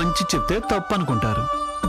మంచి చెప్తే తప్పు అనుకుంటారు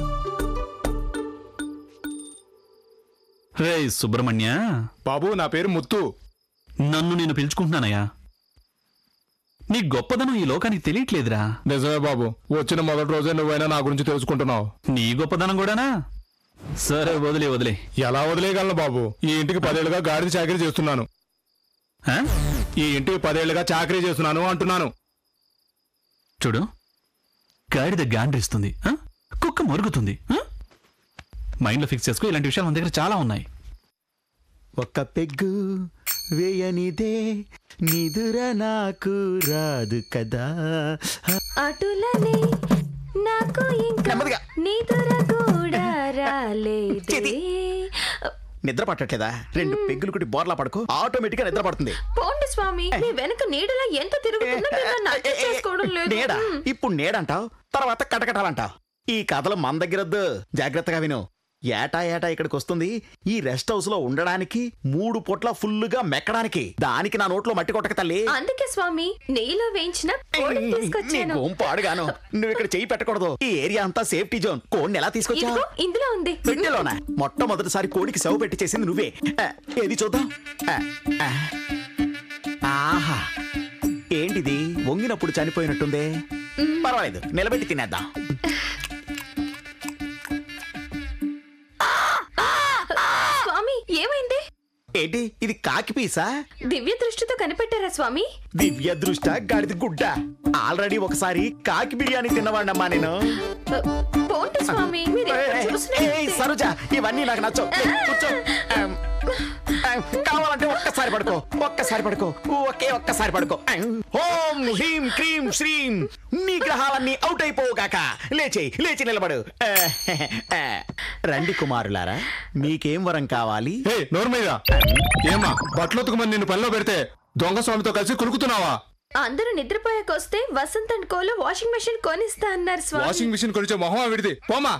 రే సుబ్రహ్మణ్య బాబు నా పేరు ముత్తు నన్ను నేను పిలుచుకుంటున్నానయ్యా నీ గొప్పదనం ఈ లోకానికి తెలియట్లేదురా నిజమే బాబు వచ్చిన మొదటి రోజే నువ్వైనా నా గురించి తెలుసుకుంటున్నావు నీ గొప్పదనం కూడానా సరే వదిలే వదిలే ఎలా వదిలేయగలను బాబు ఈ ఇంటికి పదేళ్లుగా గాడిద చాకరీ చేస్తున్నాను ఆ? ఈ ఇంటికి పదేళ్లుగా చాకరీ చేస్తున్నాను అంటున్నాను చూడు గాడిద గాండ్రిస్తుంది ఆ? కుక్క మరుగుతుంది ఆ? మైండ్లో ఫిక్స్ చేసుకో ఇలాంటి విషయాలు మన దగ్గర చాలా ఉన్నాయి ఒక్క పెగ్గు వేయనిదే నిదుర నాకు రాదు కదా అటులనే నాకు ఇంకా నెమ్మదిగా. నిదుర కూడా రాలేదే చేతి. నిద్ర పట్టట్లేదా రెండు పెగ్గులు కుట్టి బోర్లా పడుకో ఆటోమేటిక్ గా నిద్ర పడుతుంది పోండి స్వామి మీ వెనక నీడలా ఎంత తిరుగుతుందో మీరు నన్ను అర్థం చేసుకోవడం లేదు నేడ మ్. ఇప్పుడు నేడంటావు తర్వాత కటకటాలంటావు ఈ కథలు మన దగ్గరద్దు జాగ్రత్తగా విను ఏటా ఏటా ఇక్కడికి వస్తుంది ఈ రెస్ట్ హౌస్ లో ఉండడానికి మూడు పొట్ల ఫుల్లుగా మెక్కడానికి దానికి నా నోట్లో మట్టి కొట్టక తల్లి అందుకే స్వామి నెయ్యిలో వేయించిన కోడిని నీ తీసుకొచ్చాను గోంపు అడుగాను నువ్వు ఇక్కడ చెయ్యి పెట్టకూడదు ఈ ఏరియా అంతా సేఫ్టీ జోన్ కోడిని ఎలా తీసుకొచ్చావు ఇదిగో ఇందులో ఉంది పెట్టెలోనా మొట్టమొదటిసారి కోడికి సెవ పెట్టి చేసింది నువ్వే ఆ, ఏది చూద్దాం ఆ, ఆ. ఆహా ఏంటిది వంగినప్పుడు చనిపోయినట్టుందే పర్వాలేదు నిలబెట్టి తినేద్దాం స్వామి ఏమైంది ఏంటి ఇది కాకి పీసా దివ్య దృష్టితో కనిపెట్టారా స్వామి దివ్య దృష్ట గాడిది గుడ్డ ఆల్రెడీ ఒకసారి కాకి బిర్యానీ తిన్నవాడినమ్మా నేను పోండి స్వామి మీరు ఎక్కడ ఏయ్, చూసినా సరోజ ఇవన్నీ నాకు నచ్చవు కూర్చో ఆమ్, ఆమ్, కావాలంటే ఒక్కసారి పడుకో ఒక్కసారి పడుకో ఒకే ఒక్కసారి పడుకో ఆమ్. ఓం హ్రీం క్రీం శ్రీం నీ గ్రహాలన్నీ అవుట్ అయిపోగాక లేచి లేచి నిలబడు ఆ, ఆ. రండి కుమారులారా మీకేం వరం కావాలి హే నోరు మీద ఏమా బట్టలు ఉతకమని నిన్ను పనిలో పెడితే దొంగ స్వామితో కలిసి కులుకుతున్నావా అందరూ నిద్రపోయాక వస్తే వసంత్ అండ్ కోలో వాషింగ్ మెషిన్ కొనిస్తా అన్నారు స్వామి వాషింగ్ మిషన్ కొనిచ్చే మొహం విడిది పోమా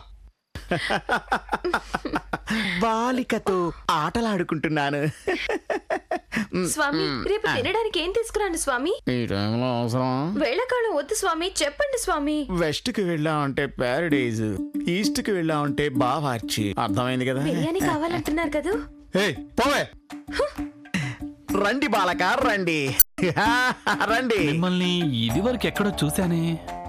బాలికతో ఆటలాడుకుంటున్నాను స్వామి రేపు తినడానికి ఏం తీసుకురాను స్వామి ఈ టైంలో అవసరం వేళకాలం వద్దు స్వామి చెప్పండి స్వామి వెస్ట్ కి వెళ్ళామంటే ప్యారడైజ్ ఈస్ట్ కి వెళ్ళామంటే బావార్చి అర్థమైంది కదా బిర్యానీ కావాలంటున్నారు కదా హే పోవే రండి బాలక రండి రండి మిమ్మల్ని ఇది వరకు ఎక్కడో చూశానే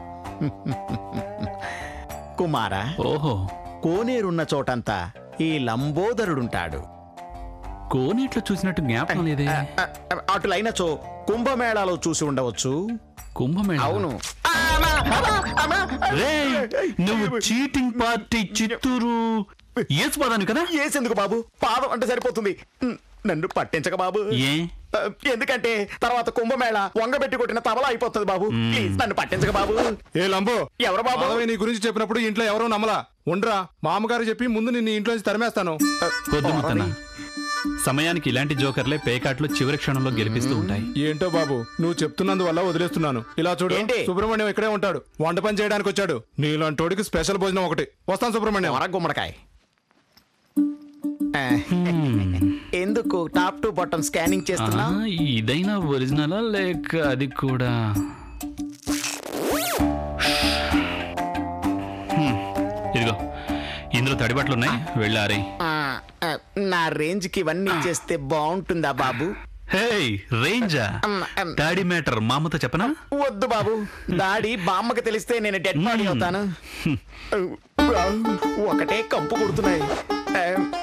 కుమార ఓహో కోనేరున్న చోటంతా ఈ లంబోదరుడుంటాడు కోనేట్లో చూసినట్టు జ్ఞాపకం లేదే అ- అ- అటులైనచో కుంభమేళాలో చూసి ఉండవచ్చు కుంభమేళ అవును ఆ, అమ్మా, అమ్మా, అమ్మా. రేయ్, నువ్వు చీటింగ్ పార్టీ చిత్తూరు ఏసుపదాను కదా ఏసెందుకు బాబు పాదం అంటే సరిపోతుంది న్- నన్ను పట్టించక బాబు ఏ ఆ, ఎందుకంటే తర్వాత కుంభమేళ వంగబెట్టి కొట్టిన తబలా అయిపోతుంది బాబు ప్లీజ్ నన్ను పట్టించక బాబు ఏ లంబు ఎవరు బాబు మాధవి నీ గురించి చెప్పినప్పుడు ఇంట్లో ఎవరో నమ్మలా ఉండరా మామగారు చెప్పి ముందు నిన్ను ఇంట్లో నుంచి తరిమేస్తాను వద్దు ముత్తన్న సమయానికి ఇలాంటి జోకర్లే పేకాట్లు చివరి క్షణంలో గెలిపిస్తూ ఉంటాయి ఏంటో బాబు నువ్వు చెప్తున్నందువల్ల వదిలేస్తున్నాను ఇలా చూడు ఏంటి? సుబ్రహ్మణ్యం ఇక్కడే ఉంటాడు వంట పని చేయడానికి వచ్చాడు నీలాంటోడికి స్పెషల్ భోజనం ఒకటి వస్తాను సుబ్రహ్మణ్యం వర గుమ్మడికాయ ఆ, ఎందుకు టాప్ టు బాటమ్ స్కానింగ్ ఆ, చేస్తున్నా ఇదైనా ఒరిజినలా లేక అది కూడా హ్మ్, ఇదిగో ఇందులో తడిబట్లు ఉన్నాయి వెళ్ళారే ఆ, ఆ, నా రేంజ్ కి ఇవన్నీ చేస్తే బాగుంటుందా బాబు హే రేంజా అమ్, అమ్. డాడీ మ్యాటర్ మామతో చెప్పనా వద్దు బాబు దాడి బామ్మకి తెలిస్తే నేను డెడ్ బాడీ అవుతాను ఒకటే కంపు కొడుతున్నాయి ఆ,